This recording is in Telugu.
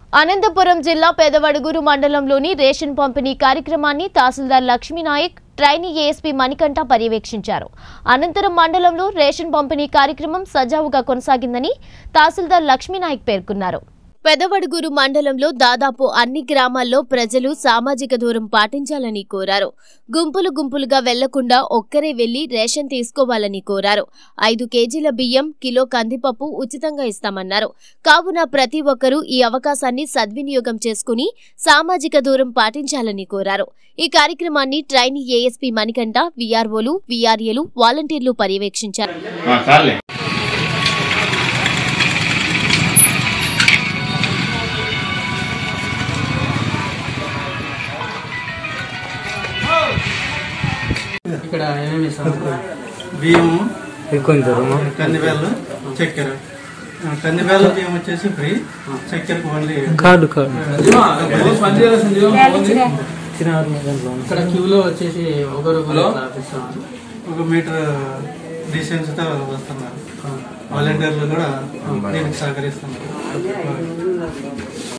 అనంతపురం జిల్లా పెదవడుగురు మండలంలోని రేషన్ పంపిణీ కార్యక్రమాన్ని తహసీల్దార్ లక్ష్మీనాయక్ ట్రైనీ ఏఎస్పీ మణికంఠ పర్యవేక్షించారు అనంతరం మండలంలో రేషన్ పంపిణీ కార్యక్రమం సజావుగా కొనసాగిందని తహసీల్దార్ లక్ష్మీనాయక్ పేర్కొన్నారు పెదవడుగురు మండలంలో దాదాపు అన్ని గ్రామాల్లో ప్రజలు సామాజిక దూరం పాటించాలని కోరారు గుంపులు గుంపులుగా వెళ్లకుండా ఒక్కరే వెళ్లి రేషన్ తీసుకోవాలని కోరారు ఐదు కేజీల బియ్యం కిలో కందిపప్పు ఉచితంగా ఇస్తామన్నారు కావున ప్రతి ఒక్కరూ ఈ అవకాశాన్ని సద్వినియోగం చేసుకుని సామాజిక దూరం పాటించాలని కోరారు ఈ కార్యక్రమాన్ని ట్రైనీ ఏఎస్పీ మణికంఠ వీఆర్ఓలు వీఆర్ఏలు వాలంటీర్లు పర్యవేక్షించారు ఆ, చాలే ఇక్కడ ఏమేమి ఇస్తాము బియ్యము కొంచెం కందిబేళ్ళు చక్కెర ఆ, కందిబేళ్ళ బియ్యం వచ్చేసి ఫ్రీ చక్కెరకు ఓన్లీ కార్డు కార్డు ఇక్కడ క్యూలో వచ్చేసి ఒకరు ఇస్తాము ఒక మీటర్ డిస్టెన్స్తో వస్తున్నారు వాలంటీర్లు కూడా దీనికి సహకరిస్తున్నారు